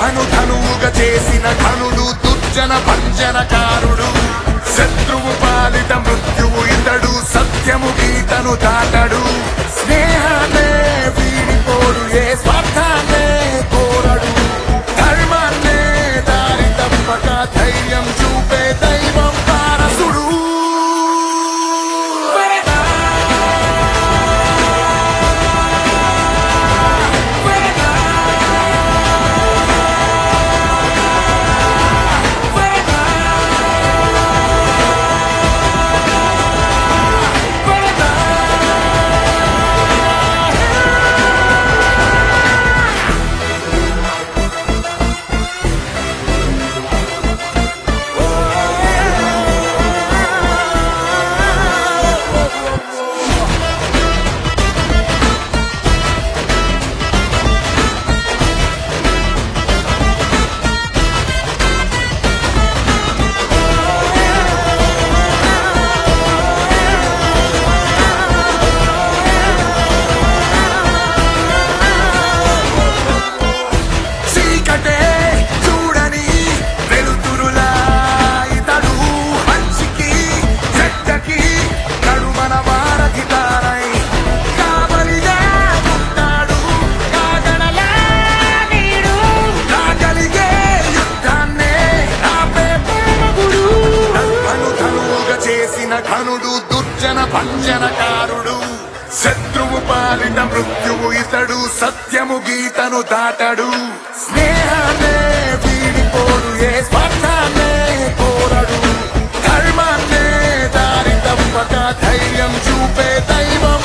దర్భను ధనువుగా చేసిన ఘనుడు దుర్జన భంజనకారుడు శత్రువు పాలిత మృత్యువు ఇతడు సత్యము గీతను దాటడు స్నేహాన్నే వీడిపోడు ఏ స్వార్థాన్నే కోరడు ధర్మాన్నే దారి తప్పక ధైర్యం చూపే దైవం పారసుడు చీకటే చూడని వెలుతురులా ఇతడు మంచికి చెడ్డకి కడుమన వారధి తారై కావలిగా ఉంటాడు కాగడలా నీడు కాగలిగే యుద్ధాన్నే ఆపే ప్రేమగుడు దర్భను ధనువుగా చేసిన ఘనుడు దుర్జన భంజనకారుడు శత్రువు పాలిట మృత్యువు ఇతడు సత్యము గీతను దాటడు స్నేహాన్నే వీడిపోడు ఏ స్వార్థాన్నే కోరడు ధర్మాన్నే దారి తప్పక ధైర్యం చూపే దైవం